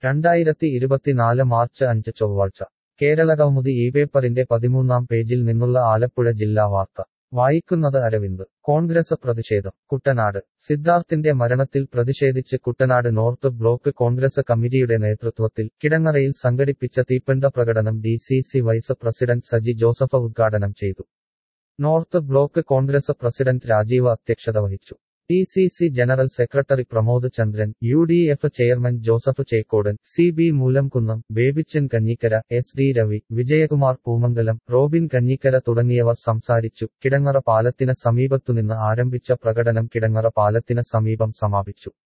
രണ്ടായിരത്തി ഇരുപത്തിനാല് മാർച്ച് അഞ്ച് ചൊവ്വാഴ്ച കേരളകൗമുദി ഈ പേപ്പറിന്റെ പതിമൂന്നാം പേജിൽ നിന്നുള്ള ആലപ്പുഴ ജില്ലാ വാർത്ത വായിക്കുന്നത് അരവിന്ദ് കോൺഗ്രസ് പ്രതിഷേധം കുട്ടനാട് സിദ്ധാർത്ഥിന്റെ മരണത്തിൽ പ്രതിഷേധിച്ച് കുട്ടനാട് നോർത്ത് ബ്ലോക്ക് കോൺഗ്രസ് കമ്മിറ്റിയുടെ നേതൃത്വത്തിൽ കിടങ്ങറയിൽ സംഘടിപ്പിച്ച തീപ്പന്ത പ്രകടനം D C C vice president Saji Joseph ഉദ്ഘാടനം ചെയ്തു north block Congress president Rajeev അധ്യക്ഷത വഹിച്ചു D C C general secretary Pramod Chandran U D F chairman Joseph Chekkodan C B Moolamkunnam Babychan Kanjikkara S D Ravi Vijayakumar Poomangalam Robin Kanjikkara തുടങ്ങിയവർ സംസാരിച്ചു കിടങ്ങറ പാലത്തിന് സമീപത്തുനിന്ന് ആരംഭിച്ച പ്രകടനം കിടങ്ങറ പാലത്തിന് സമീപം സമാപിച്ചു